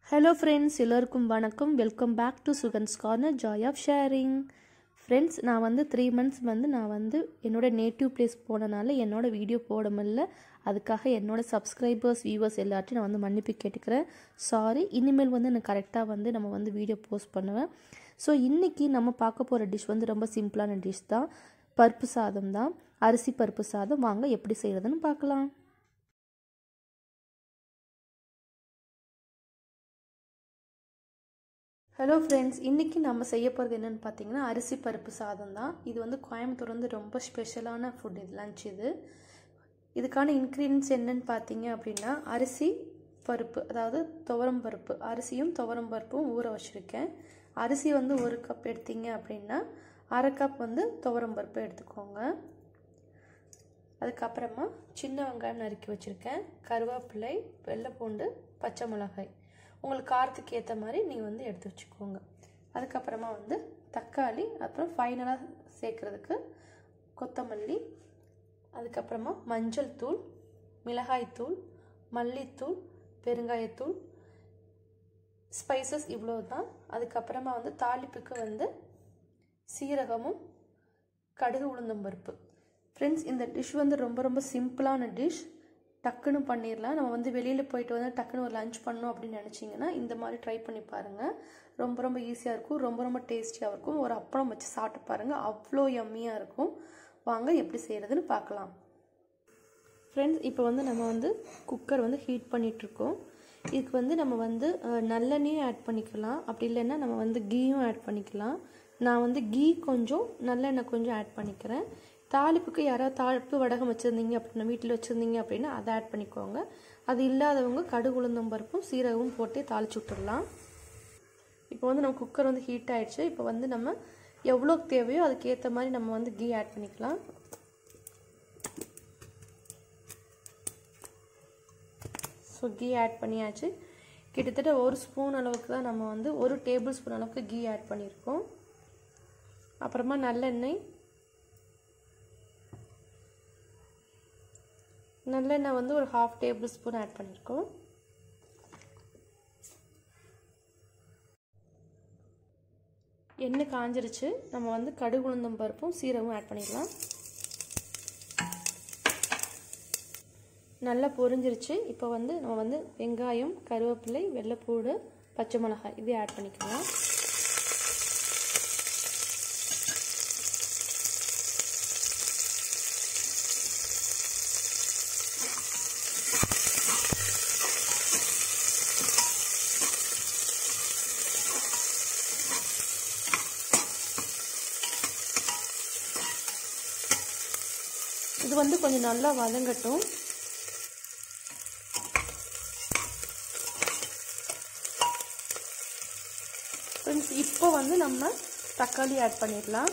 hello friends எல்லோருக்கும் வணக்கம் welcome back to Sugan's corner joy of sharing friends நான் வந்து த்ரீ மந்த்ஸ் வந்து நான் வந்து என்னோட நேட்டிவ் பிளேஸ் போனனால என்னோட வீடியோ போட முடியல அதுக்காக என்னோட சப்ஸ்கிரைபர்ஸ் வியூவர்ஸ் எல்லாத்தையும் நான் வந்து மன்னிப்பு கேட்டுக்கிறேன் சாரி இனிமேல் வந்து நான் கரெக்டாக வந்து நம்ம வந்து வீடியோ போஸ்ட் பண்ணுவேன் ஸோ இன்றைக்கி நம்ம பார்க்க போகிற டிஷ் வந்து ரொம்ப சிம்பிளான டிஷ் தான் பருப்பு சாதம் தான் அரிசி பருப்பு சாதம் வாங்க எப்படி செய்கிறதுன்னு பார்க்கலாம் ஹலோ ஃப்ரெண்ட்ஸ் இன்றைக்கி நம்ம செய்ய போகிறது என்னென்னு பார்த்தீங்கன்னா அரிசி பருப்பு சாதம் தான் இது வந்து கோயம்புத்தூர் வந்து ரொம்ப ஸ்பெஷலான ஃபுட் இது லஞ்ச் இது இதுக்கான இன்க்ரீடியன்ஸ் என்னென்னு பார்த்தீங்க அப்படின்னா அரிசி பருப்பு அதாவது துவரம் பருப்பு அரிசியும் துவரம் பருப்பும் ஊற வச்சுருக்கேன் அரிசி வந்து ஒரு கப் எடுத்தீங்க அப்படின்னா அரை கப் வந்து துவரம் பருப்பு எடுத்துக்கோங்க அதுக்கப்புறமா சின்ன வெங்காயம் நறுக்கி வச்சுருக்கேன் கருவேப்பிலை வெள்ளைப்பூண்டு பச்சை மிளகாய் உங்களுக்கு காரத்துக்கு ஏற்ற மாதிரி நீங்கள் வந்து எடுத்து வச்சுக்கோங்க அதுக்கப்புறமா வந்து தக்காளி அப்புறம் ஃபைனலாக சேர்க்குறதுக்கு கொத்தமல்லி அதுக்கப்புறமா மஞ்சள் தூள் மிளகாய்த்தூள் மல்லித்தூள் பெருங்காயத்தூள் ஸ்பைசஸ் இவ்வளோ தான் அதுக்கப்புறமா வந்து தாளிப்புக்கு வந்து சீரகமும் கடுகு உளுந்தம்பருப்பு ஃப்ரெண்ட்ஸ் இந்த டிஷ் வந்து ரொம்ப ரொம்ப சிம்பிளான டிஷ் டக்குன்னு பண்ணிடலாம் நம்ம வந்து வெளியில் போயிட்டு வந்து டக்குன்னு ஒரு லஞ்ச் பண்ணோம் அப்படின்னு நினச்சிங்கன்னா இந்த மாதிரி ட்ரை பண்ணி பாருங்கள் ரொம்ப ரொம்ப ஈஸியாக இருக்கும் ரொம்ப ரொம்ப டேஸ்டியாக இருக்கும் ஒரு அப்பளம் வச்சு சாப்பிட்டு பாருங்கள் அவ்வளோ எம்மியாக இருக்கும் வாங்க எப்படி செய்கிறதுன்னு பார்க்கலாம் ஃப்ரெண்ட்ஸ் இப்போ வந்து நம்ம வந்து குக்கர் வந்து ஹீட் பண்ணிகிட்ருக்கோம் இதுக்கு வந்து நம்ம வந்து நல்லெண்ணெயும் ஆட் பண்ணிக்கலாம் அப்படி இல்லைன்னா நம்ம வந்து கீயும் ஆட் பண்ணிக்கலாம் நான் வந்து கீ கொஞ்சம் நல்லெண்ணெய் கொஞ்சம் ஆட் பண்ணிக்கிறேன் தாளிப்புக்கு யாராவது தாளிப்பு வடகம் வச்சுருந்தீங்க அப்படின்னா வீட்டில் வச்சுருந்தீங்க அப்படின்னா அதை ஆட் பண்ணிக்கோங்க அது இல்லாதவங்க கடுகு உளுந்தம் பருப்பும் சீரகமும் போட்டு தாளிச்சு விட்டுடலாம் இப்போ வந்து நம்ம குக்கர் வந்து ஹீட் ஆகிடுச்சு இப்போ வந்து நம்ம எவ்வளோ தேவையோ அதுக்கேற்ற மாதிரி நம்ம வந்து கீ ஆட் பண்ணிக்கலாம் ஸோ கீ ஆட் பண்ணியாச்சு கிட்டத்தட்ட ஒரு ஸ்பூன் அளவுக்கு தான் நம்ம வந்து ஒரு டேபிள் ஸ்பூன் அளவுக்கு கீ ஆட் பண்ணியிருக்கோம் அப்புறமா நல்லெண்ணெய் நல்லெண்ணெய் வந்து ஒரு ஹாஃப் டேபிள் ஸ்பூன் ஆட் பண்ணியிருக்கோம் எண்ணெய் காஞ்சிருச்சு நம்ம வந்து கடுகு உளுந்தம் பருப்பும் சீரகமும் ஆட் பண்ணிடலாம் நல்லா பொரிஞ்சிருச்சு இப்போ வந்து நம்ம வந்து வெங்காயம் கருவேப்பிலை வெள்ளைப்பூடு பச்சை மிளகாய் இதை ஆட் பண்ணிக்கலாம் இது வந்து கொஞ்சம் நல்லா வதங்கட்டும் ஃப்ரெண்ட்ஸ் இப்போ வந்து நம்ம தக்காளி ஆட் பண்ணிடலாம்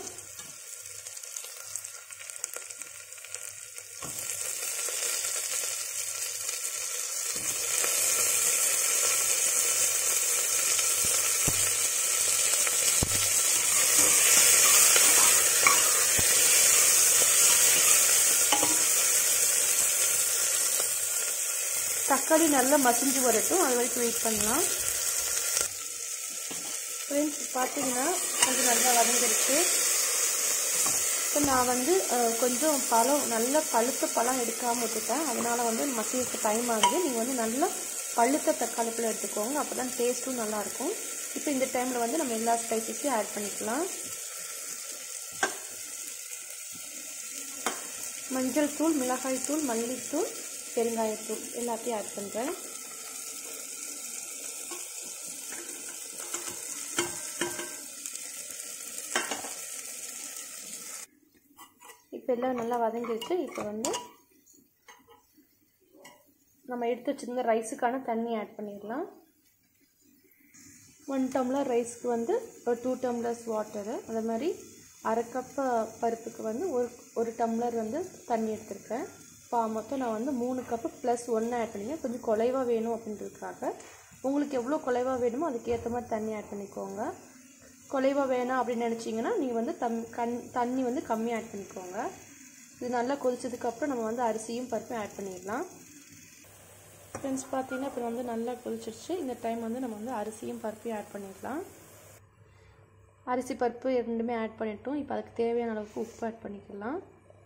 தக்காளி நல்லா மசிஞ்சு வரட்டும் அது வரைக்கும் வெயிட் பண்ணலாம் ஃப்ரெண்ட்ஸ் பார்த்தீங்கன்னா கொஞ்சம் நல்லா வதங்கிருச்சு இப்போ நான் வந்து கொஞ்சம் பழம் நல்ல பழுத்த பழம் எடுக்காமல் விட்டுட்டேன் அதனால் வந்து மசியக்கு டைம் ஆகுது நீங்கள் வந்து நல்லா பழுத்த தக்காளி பழம் எடுத்துக்கோங்க அப்போ தான் டேஸ்ட்டும் நல்லாயிருக்கும் இப்போ இந்த டைமில் வந்து நம்ம எல்லா ஸ்பைசஸையும் ஆட் பண்ணிக்கலாம் மஞ்சள் தூள் மிளகாய் தூள் மல்லித்தூள் பெருங்காயத்தூள் எல்லாத்தையும் ஆட் பண்ணுறேன் இப்போ எல்லாம் நல்லா வதங்கிடுச்சு இப்போ வந்து நம்ம எடுத்து வச்சுருந்த ரைஸுக்கான தண்ணி ஆட் பண்ணிடலாம் ஒன் டம்ளர் ரைஸ்க்கு வந்து ஒரு டூ டம்ளர்ஸ் வாட்டரு அதே மாதிரி அரை கப்பு பருப்புக்கு வந்து ஒரு ஒரு டம்ளர் வந்து தண்ணி எடுத்திருக்கேன் இப்போ மொத்தம் நான் வந்து மூணு கப்பு ப்ளஸ் ஒன்று ஆட் பண்ணிங்க கொஞ்சம் குலைவாக வேணும் அப்படின்றதுக்காக உங்களுக்கு எவ்வளோ குலைவாக வேணுமோ அதுக்கேற்ற மாதிரி தண்ணி ஆட் பண்ணிக்கோங்க குலைவாக வேணாம் அப்படின்னு நினச்சிங்கன்னா நீங்கள் வந்து தம் கண் தண்ணி வந்து கம்மியாக ஆட் பண்ணிக்கோங்க இது நல்லா கொதிச்சதுக்கப்புறம் நம்ம வந்து அரிசியும் பருப்பும் ஆட் பண்ணிடலாம் ஃப்ரெண்ட்ஸ் பார்த்தீங்கன்னா இப்போ வந்து நல்லா கொதிச்சிருச்சு இந்த டைம் வந்து நம்ம வந்து அரிசியும் பருப்பையும் ஆட் பண்ணிக்கலாம் அரிசி பருப்பு ரெண்டுமே ஆட் பண்ணிட்டோம் இப்போ அதுக்கு தேவையான அளவுக்கு உப்பு ஆட் பண்ணிக்கலாம்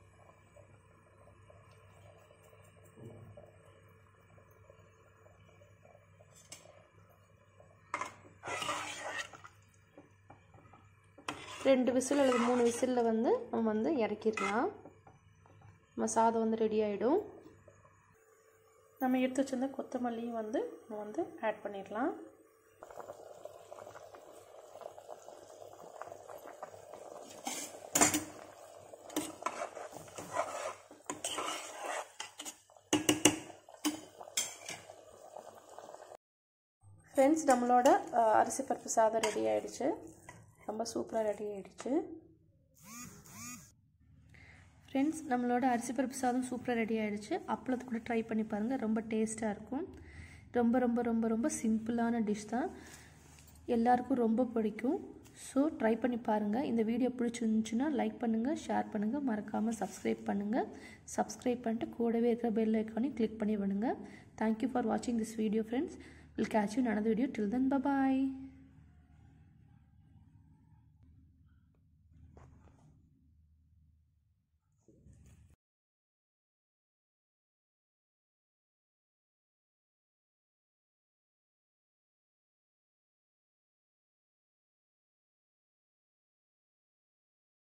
ரெண்டு விசில் அல்லது மூணு விசிலில் வந்து நம்ம வந்து இறக்கிடலாம் நம்ம சாதம் வந்து ரெடி ஆகிடும் நம்ம எடுத்து வச்சிருந்த கொத்தமல்லியும் வந்து நம்ம வந்து ஆட் பண்ணிடலாம் ஃப்ரெண்ட்ஸ் நம்மளோட அரிசி பருப்பு சாதம் ரெடி ஆகிடுச்சு ரொம்ப சூப்பராக ரெடி ஆகிடுச்சு ஃப்ரெண்ட்ஸ் நம்மளோட அரிசி பருப்பு சாதம் சூப்பராக ரெடி ஆகிடுச்சு அப்பளத்து கூட ட்ரை பண்ணி பாருங்கள் ரொம்ப டேஸ்ட்டாக இருக்கும் ரொம்ப ரொம்ப ரொம்ப ரொம்ப சிம்பிளான டிஷ் தான் எல்லாருக்கும் ரொம்ப பிடிக்கும் ஸோ ட்ரை பண்ணி பாருங்கள் இந்த வீடியோ பிடிச்சிருந்துச்சுன்னா லைக் பண்ணுங்கள் ஷேர் பண்ணுங்கள் மறக்காமல் சப்ஸ்கிரைப் பண்ணுங்கள் சப்ஸ்கிரைப் பண்ணிட்டு கூடவே இருக்கிற பெல் ஐக்கானையும் கிளிக் பண்ணி விடுங்க தேங்க்யூ ஃபார் வாட்சிங் this video friends will catch you another video till then bye